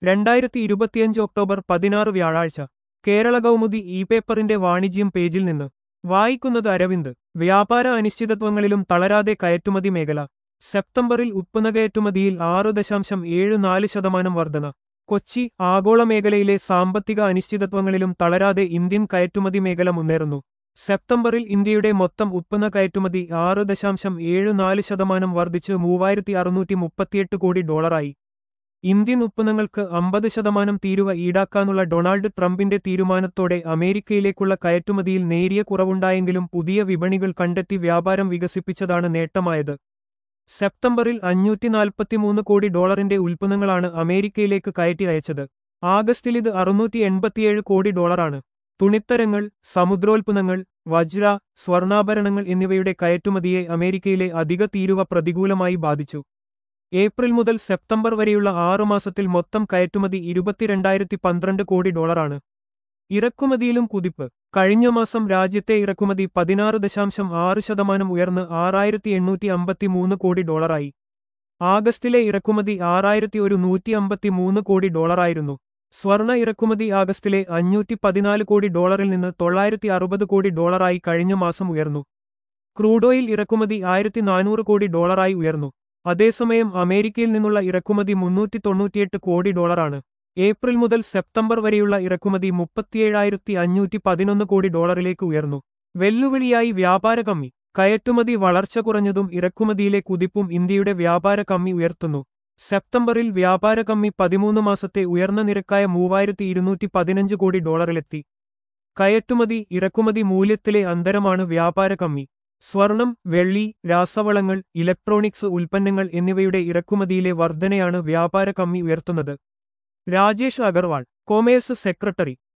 രണ്ടായിരത്തി ഇരുപത്തിയഞ്ച് ഒക്ടോബർ പതിനാറ് വ്യാഴാഴ്ച കേരള കൗമുദി ഇ പേപ്പറിന്റെ വാണിജ്യം പേജിൽ നിന്ന് വായിക്കുന്നത് അരവിന്ദ് വ്യാപാര അനിശ്ചിതത്വങ്ങളിലും തളരാതെ കയറ്റുമതി മേഖല സെപ്റ്റംബറിൽ ഉത്പന്ന കയറ്റുമതിയിൽ ആറ് ദശാംശം ഏഴ് നാല് ശതമാനം വർധന കൊച്ചി ആഗോള മേഖലയിലെ സാമ്പത്തിക അനിശ്ചിതത്വങ്ങളിലും തളരാതെ ഇന്ത്യൻ കയറ്റുമതി മേഖല മുന്നേറുന്നു സെപ്റ്റംബറിൽ ഇന്ത്യയുടെ മൊത്തം ഉത്പന്ന കയറ്റുമതി ആറ് ദശാംശം ഏഴ് നാല് ശതമാനം വർദ്ധിച്ച് മൂവായിരത്തി അറുന്നൂറ്റി മുപ്പത്തിയെട്ട് കോടി ഡോളറായി ഇന്ത്യൻ ഉത്പന്നങ്ങൾക്ക് അമ്പത് ശതമാനം തീരുവ ഈടാക്കാനുള്ള ഡൊണാൾഡ് ട്രംപിന്റെ തീരുമാനത്തോടെ അമേരിക്കയിലേക്കുള്ള കയറ്റുമതിയിൽ നേരിയ കുറവുണ്ടായെങ്കിലും പുതിയ വിപണികൾ കണ്ടെത്തി വ്യാപാരം വികസിപ്പിച്ചതാണ് നേട്ടമായത് സെപ്റ്റംബറിൽ അഞ്ഞൂറ്റി നാൽപ്പത്തിമൂന്ന് കോടി ഡോളറിന്റെ ഉൽപ്പന്നങ്ങളാണ് അമേരിക്കയിലേക്ക് കയറ്റി അയച്ചത് ആഗസ്റ്റിൽ ഇത് അറുന്നൂറ്റി എൺപത്തിയേഴ് കോടി ഡോളറാണ് തുണിത്തരങ്ങൾ സമുദ്രോൽപ്പന്നങ്ങൾ വജ്ര സ്വർണ്ണാഭരണങ്ങൾ എന്നിവയുടെ കയറ്റുമതിയെ അമേരിക്കയിലെ അധിക തീരുവ പ്രതികൂലമായി ബാധിച്ചു ഏപ്രിൽ മുതൽ സെപ്റ്റംബർ വരെയുള്ള ആറുമാസത്തിൽ മൊത്തം കയറ്റുമതി ഇരുപത്തിരണ്ടായിരത്തി പന്ത്രണ്ട് കോടി ഡോളറാണ് ഇറക്കുമതിയിലും കുതിപ്പ് കഴിഞ്ഞ മാസം രാജ്യത്തെ ഇറക്കുമതി പതിനാറ് ദശാംശം ആറ് ശതമാനം ഉയർന്ന് ആറായിരത്തി എണ്ണൂറ്റി അമ്പത്തിമൂന്ന് കോടി ഡോളറായി ആഗസ്റ്റിലെ ഇറക്കുമതി ആറായിരത്തി ഒരു നൂറ്റി അമ്പത്തിമൂന്ന് കോടി ഡോളറായിരുന്നു സ്വർണ ഇറക്കുമതി ആഗസ്റ്റിലെ അഞ്ഞൂറ്റി പതിനാല് കോടി ഡോളറിൽ നിന്ന് തൊള്ളായിരത്തി അറുപത് കോടി ഡോളറായി കഴിഞ്ഞ മാസം ഉയർന്നു ക്രൂഡ് ഓയിൽ ഇറക്കുമതി ആയിരത്തി നാനൂറ് കോടി ഡോളറായി ഉയർന്നു അതേസമയം അമേരിക്കയിൽ നിന്നുള്ള ഇറക്കുമതി മുന്നൂറ്റി തൊണ്ണൂറ്റിയെട്ട് കോടി ഡോളറാണ് ഏപ്രിൽ മുതൽ സെപ്റ്റംബർ വരെയുള്ള ഇറക്കുമതി മുപ്പത്തിയേഴായിരത്തി അഞ്ഞൂറ്റി പതിനൊന്ന് കോടി ഡോളറിലേക്ക് ഉയർന്നു വെല്ലുവിളിയായി വ്യാപാര കമ്മി കയറ്റുമതി വളർച്ച കുറഞ്ഞതും ഇറക്കുമതിയിലെ കുതിപ്പും ഇന്ത്യയുടെ വ്യാപാര കമ്മി ഉയർത്തുന്നു സെപ്റ്റംബറിൽ വ്യാപാര കമ്മി പതിമൂന്ന് മാസത്തെ ഉയർന്ന നിരക്കായ മൂവായിരത്തി ഇരുന്നൂറ്റി പതിനഞ്ച് കോടി ഡോളറിലെത്തി കയറ്റുമതി ഇറക്കുമതി മൂല്യത്തിലെ അന്തരമാണ് വ്യാപാര കമ്മി സ്വർണം വെള്ളി രാസവളങ്ങൾ ഇലക്ട്രോണിക്സ് ഉൽപ്പന്നങ്ങൾ എന്നിവയുടെ ഇറക്കുമതിയിലെ വർധനയാണ് വ്യാപാര കമ്മി ഉയർത്തുന്നത് രാജേഷ് അഗർവാൾ കൊമേഴ്സ് സെക്രട്ടറി